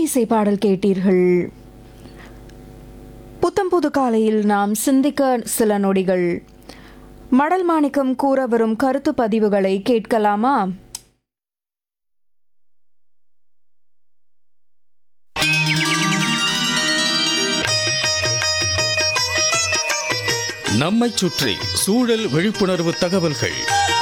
இசை பாடல் கேட்டீர்கள் புத்தம் புது காலையில் நாம் சிந்திக்க சில நொடிகள் மடல் மாணிக்கம் கூற வரும் கருத்து பதிவுகளை கேட்கலாமா நம்மைச் சுற்றி சூழல் விழிப்புணர்வு தகவல்கள்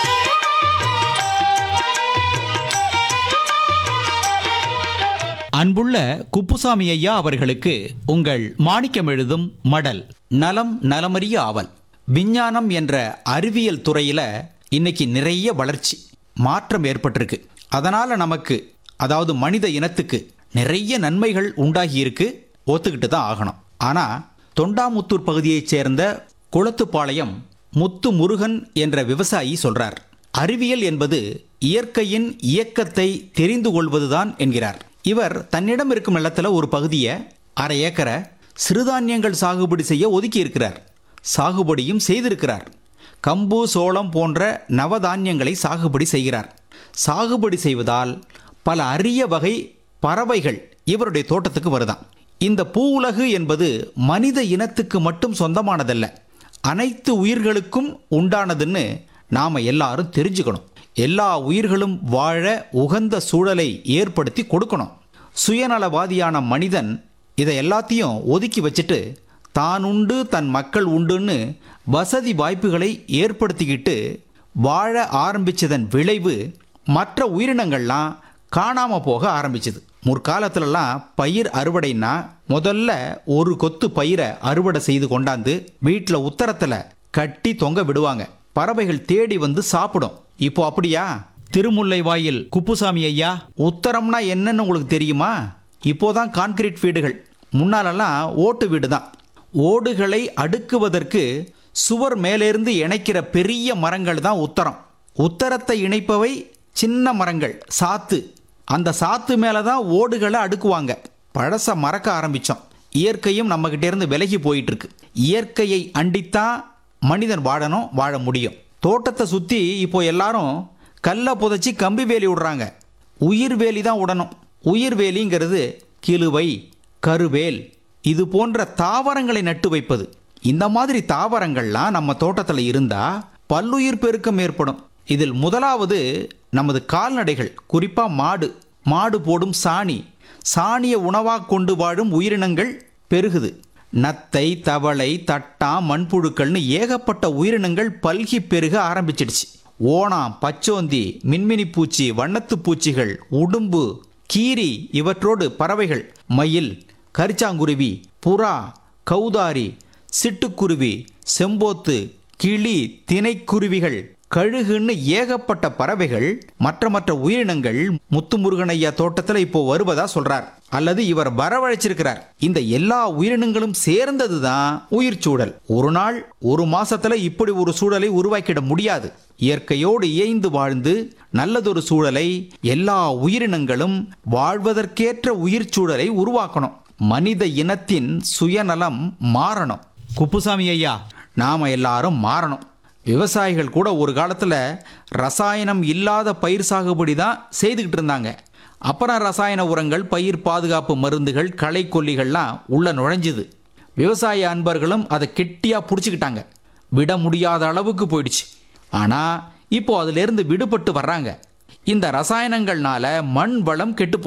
அன்புள்ள குப்புசாமி ஐயா அவர்களுக்கு உங்கள் மாணிக்கம் எழுதும் மடல் நலம் நலமறிய ஆவல் விஞ்ஞானம் என்ற அறிவியல் துறையில இன்னைக்கு நிறைய வளர்ச்சி மாற்றம் ஏற்பட்டிருக்கு அதனால நமக்கு அதாவது மனித இனத்துக்கு நிறைய நன்மைகள் உண்டாகி இருக்கு ஒத்துக்கிட்டு தான் ஆகணும் ஆனா தொண்டாமுத்தூர் பகுதியைச் சேர்ந்த குளத்துப்பாளையம் முத்து முருகன் என்ற விவசாயி சொல்றார் அறிவியல் என்பது இயற்கையின் இயக்கத்தை தெரிந்து கொள்வதுதான் என்கிறார் இவர் தன்னிடம் இருக்கும் நிலத்துல ஒரு பகுதியை அரை ஏக்கரை சிறுதானியங்கள் சாகுபடி செய்ய ஒதுக்கி இருக்கிறார் சாகுபடியும் செய்திருக்கிறார் கம்பு சோளம் போன்ற நவதானியங்களை சாகுபடி செய்கிறார் சாகுபடி செய்வதால் பல அரிய வகை பறவைகள் இவருடைய தோட்டத்துக்கு வருதாம் இந்த பூவுலகு என்பது மனித இனத்துக்கு மட்டும் சொந்தமானதல்ல அனைத்து உயிர்களுக்கும் உண்டானதுன்னு நாம எல்லாரும் தெரிஞ்சுக்கணும் எல்லா உயிர்களும் வாழ உகந்த சூழலை ஏற்படுத்தி கொடுக்கணும் சுயநலவாதியான மனிதன் இதை எல்லாத்தையும் ஒதுக்கி வச்சுட்டு தான் உண்டு தன் மக்கள் உண்டுன்னு வசதி வாய்ப்புகளை ஏற்படுத்திக்கிட்டு வாழ ஆரம்பிச்சதன் விளைவு மற்ற உயிரினங்கள்லாம் காணாம போக ஆரம்பிச்சது முற்காலத்துலலாம் பயிர் அறுவடைன்னா முதல்ல ஒரு கொத்து பயிரை அறுவடை செய்து கொண்டாந்து வீட்டில் உத்தரத்தில் கட்டி தொங்க விடுவாங்க பறவைகள் தேடி வந்து சாப்பிடும் இப்போ அப்படியா திருமுல்லை வாயில் குப்புசாமி ஐயா உத்தரம்னா என்னன்னு உங்களுக்கு தெரியுமா இப்போதான் கான்கிரீட் வீடுகள் முன்னாலெல்லாம் ஓட்டு வீடு தான் ஓடுகளை அடுக்குவதற்கு சுவர் மேலேருந்து இணைக்கிற பெரிய மரங்கள் தான் உத்தரம் உத்தரத்தை இணைப்பவை சின்ன மரங்கள் சாத்து அந்த சாத்து மேலே தான் ஓடுகளை அடுக்குவாங்க பழச மறக்க ஆரம்பித்தோம் இயற்கையும் நம்மகிட்ட இருந்து விலகி போயிட்டு இருக்கு இயற்கையை அண்டித்தான் மனிதன் வாழணும் வாழ முடியும் தோட்டத்தை சுற்றி இப்போ எல்லாரும் கல்லை புதைச்சி கம்பி வேலி விடுறாங்க உயிர் வேலி தான் விடணும் உயிர் வேலிங்கிறது கிழுவை கருவேல் இது போன்ற தாவரங்களை நட்டு வைப்பது இந்த மாதிரி தாவரங்கள்லாம் நம்ம தோட்டத்தில் இருந்தா பல்லுயிர் பெருக்கம் ஏற்படும் இதில் முதலாவது நமது கால்நடைகள் குறிப்பா மாடு மாடு போடும் சாணி சாணிய உணவாக கொண்டு வாழும் உயிரினங்கள் பெருகுது நத்தை தவளை தட்டா மண்புழுக்கள்னு ஏகப்பட்ட உயிரினங்கள் பல்கி பெருக ஆரம்பிச்சிடுச்சு ஓணாம் பச்சோந்தி மின்மினி பூச்சி வண்ணத்து பூச்சிகள் உடும்பு கீரி இவற்றோடு பறவைகள் மயில் கரிச்சாங்குருவி புறா கௌதாரி சிட்டுக்குருவி செம்போத்து கிளி தினைக்குருவிகள் கழுகுன்னு ஏகப்பட்ட பறவைகள் மற்ற மற்ற உயிரினங்கள் முத்துமுருகன் ஐயா தோட்டத்தில் இப்போ வருவதா சொல்றார் அல்லது இவர் வரவழைச்சிருக்கிறார் இந்த எல்லா உயிரினங்களும் சேர்ந்ததுதான் உயிர் சூழல் ஒரு நாள் ஒரு மாசத்துல இப்படி ஒரு சூழலை உருவாக்கிட முடியாது இயற்கையோடு இயைந்து வாழ்ந்து நல்லதொரு சூழலை எல்லா உயிரினங்களும் வாழ்வதற்கேற்ற உயிர் சூழலை உருவாக்கணும் மனித இனத்தின் சுயநலம் மாறணும் குப்புசாமி ஐயா நாம எல்லாரும் மாறணும் விவசாயிகள் கூட ஒரு காலத்தில் ரசாயனம் இல்லாத பயிர் சாகுபடி தான் செய்துக்கிட்டு இருந்தாங்க அப்புறம் ரசாயன உரங்கள் பயிர் பாதுகாப்பு மருந்துகள் களை கொல்லிகள்லாம் உள்ள நுழைஞ்சுது விவசாய அன்பர்களும் அதை கெட்டியாக பிடிச்சிக்கிட்டாங்க விட முடியாத அளவுக்கு போயிடுச்சு ஆனால் இப்போ அதிலிருந்து விடுபட்டு வர்றாங்க இந்த ரசாயனங்கள்னால மண் வளம் கெட்டு